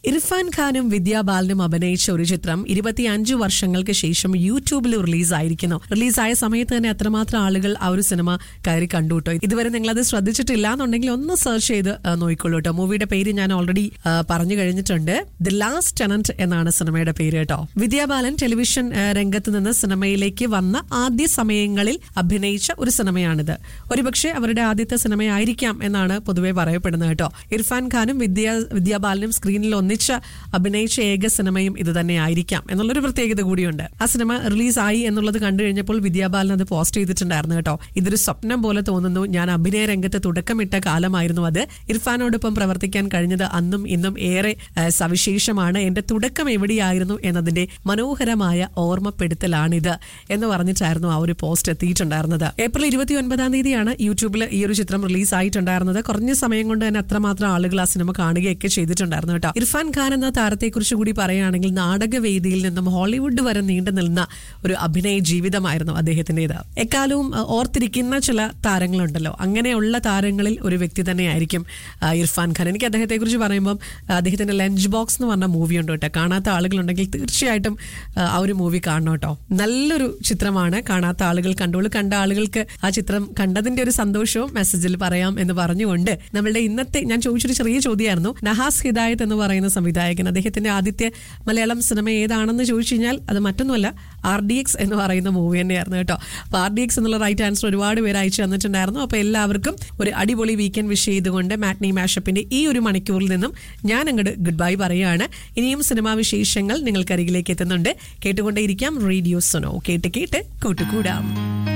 ഇർഫാൻ ഖാനും വിദ്യാ ബാലനും അഭിനയിച്ച ഒരു ചിത്രം ഇരുപത്തിയഞ്ച് വർഷങ്ങൾക്ക് ശേഷം യൂട്യൂബിൽ റിലീസായിരിക്കുന്നു റിലീസായ സമയത്ത് തന്നെ എത്രമാത്രം ആളുകൾ ആ ഒരു സിനിമ കയറി കണ്ടു കേട്ടോ ഇതുവരെ നിങ്ങളത് ശ്രദ്ധിച്ചിട്ടില്ല എന്നുണ്ടെങ്കിൽ ഒന്ന് സെർച്ച് ചെയ്ത് ആ, നോക്കിക്കോളൂ കേട്ടോ മൂവിയുടെ പേര് ഞാൻ ഓൾറെഡി പറഞ്ഞു കഴിഞ്ഞിട്ടുണ്ട് ദി ലാസ്റ്റ് ടെനന്റ് എന്നാണ് സിനിമയുടെ പേര് കേട്ടോ വിദ്യാബാലൻ ടെലിവിഷൻ ആ, രംഗത്ത് നിന്ന് സിനിമയിലേക്ക് വന്ന ആദ്യ സമയങ്ങളിൽ അഭിനയിച്ച ഒരു സിനിമയാണിത് ഒരുപക്ഷെ അവരുടെ ആദ്യത്തെ സിനിമയായിരിക്കാം എന്നാണ് പൊതുവെ പറയപ്പെടുന്നത് കേട്ടോ ഇർഫാൻ ഖാനും വിദ്യാ വിദ്യാബാലനും സ്ക്രീനിൽ ഒന്നിച്ച അഭിനയിച്ച ഏക സിനിമയും ഇത് തന്നെ ആയിരിക്കാം എന്നുള്ളൊരു പ്രത്യേകത കൂടിയുണ്ട് ആ സിനിമ റിലീസായി എന്നുള്ളത് കണ്ടു കഴിഞ്ഞപ്പോൾ വിദ്യാബാലൻ അത് പോസ്റ്റ് ചെയ്തിട്ടുണ്ടായിരുന്നു കേട്ടോ ഇതൊരു സ്വപ്നം പോലെ തോന്നുന്നു ഞാൻ അഭിനയ രംഗത്ത് തുടക്കമിട്ട കാലമായിരുന്നു അത് ഇർഫാനോടൊപ്പം പ്രവർത്തിക്കാൻ കഴിഞ്ഞത് അന്നും ഇന്നും ഏറെ ആ, സവിശേഷമാണ് എന്റെ തുടക്കം എവിടെയായിരുന്നു എന്നതിന്റെ മനോഹരമായ ഓർമ്മപ്പെടുത്തലാണിത് എന്ന് പറഞ്ഞിട്ടായിരുന്നു ആ ഒരു പോസ്റ്റ് എത്തിയിട്ടുണ്ടായിരുന്നത് ഏപ്രിൽ ഇരുപത്തി ഒൻപതാം തീയതിയാണ് യൂട്യൂബിൽ ഈ ഒരു ചിത്രം റിലീസ് ആയിട്ടുണ്ടായിരുന്നത് കുറഞ്ഞ സമയം കൊണ്ട് തന്നെ അത്രമാത്രം ആളുകൾ ആ സിനിമ കാണുകയൊക്കെ ചെയ്തിട്ടുണ്ടായിരുന്നു കേട്ടോ ഇർഫാൻ ഖാൻ എന്ന താരത്തെക്കുറിച്ച് കൂടി പറയുകയാണെങ്കിൽ നാടകവേദിയിൽ നിന്നും ഹോളിവുഡ് വരെ നീണ്ടു നിൽക്കുന്ന ഒരു അഭിനയ ജീവിതമായിരുന്നു അദ്ദേഹത്തിൻ്റെത് എക്കാലവും അഹ്, ഓർത്തിരിക്കുന്ന ചില താരങ്ങളുണ്ടല്ലോ അങ്ങനെയുള്ള താരങ്ങളിൽ ഒരു വ്യക്തി തന്നെയായിരിക്കും ആ, ഇർഫാൻ ഖാൻ എനിക്ക് അദ്ദേഹത്തെ കുറിച്ച് പറയുമ്പം ആ, അദ്ദേഹത്തിന്റെ ലഞ്ച് ബോക്സ് എന്ന് പറഞ്ഞ മൂവി ഉണ്ട് കേട്ടോ കാണാത്ത ആളുകളുണ്ടെങ്കിൽ തീർച്ചയായിട്ടും ആ, ആ ഒരു മൂവി കാണണം കേട്ടോ നല്ലൊരു ചിത്രമാണ് കാണാത്ത ആളുകൾ കണ്ടോളൂ കണ്ട ആളുകൾക്ക് ആ ചിത്രം കണ്ടതിന്റെ ഒരു സന്തോഷവും മെസ്സേജിൽ പറയാം എന്ന് പറഞ്ഞുകൊണ്ട് നമ്മളുടെ ഇന്നത്തെ ഞാൻ ചോദിച്ചൊരു ചെറിയ ചോദ്യമായിരുന്നു നഹാസ് ഹിദായത്ത് എന്ന് പറയുന്ന സംവിധായകൻ അദ്ദേഹത്തിന്റെ ആദ്യത്തെ മലയാളം സിനിമ ഏതാണെന്ന് ചോദിച്ചു കഴിഞ്ഞാൽ അത് മറ്റൊന്നുമല്ല ആർ ഡി എക്സ് എന്ന് പറയുന്ന മൂവി തന്നെയായിരുന്നു കേട്ടോ അപ്പൊ ആർ ഡി എക്സ് എന്നുള്ള റൈറ്റ് ആൻസർ ഒരുപാട് പേര് അയച്ചു തന്നിട്ടുണ്ടായിരുന്നു അപ്പൊ എല്ലാവർക്കും ഒരു അടിപൊളി വീക്കെൻഡ് വിഷ് ചെയ്തുകൊണ്ട് മാറ്റ്നി മാഷപ്പിന്റെ ഈ ഒരു മണിക്കൂറിൽ നിന്നും ഞാൻ അങ്ങോട്ട് ഗുഡ് ബൈ പറയുകയാണ് ഇനിയും സിനിമാ വിശേഷങ്ങൾ നിങ്ങൾക്ക് അരികിലേക്ക് എത്തുന്നുണ്ട് കേട്ടുകൊണ്ടേയിരിക്കാം റേഡിയോ സൊനോ കേട്ട് കേട്ട് കൂട്ടുകൂടാം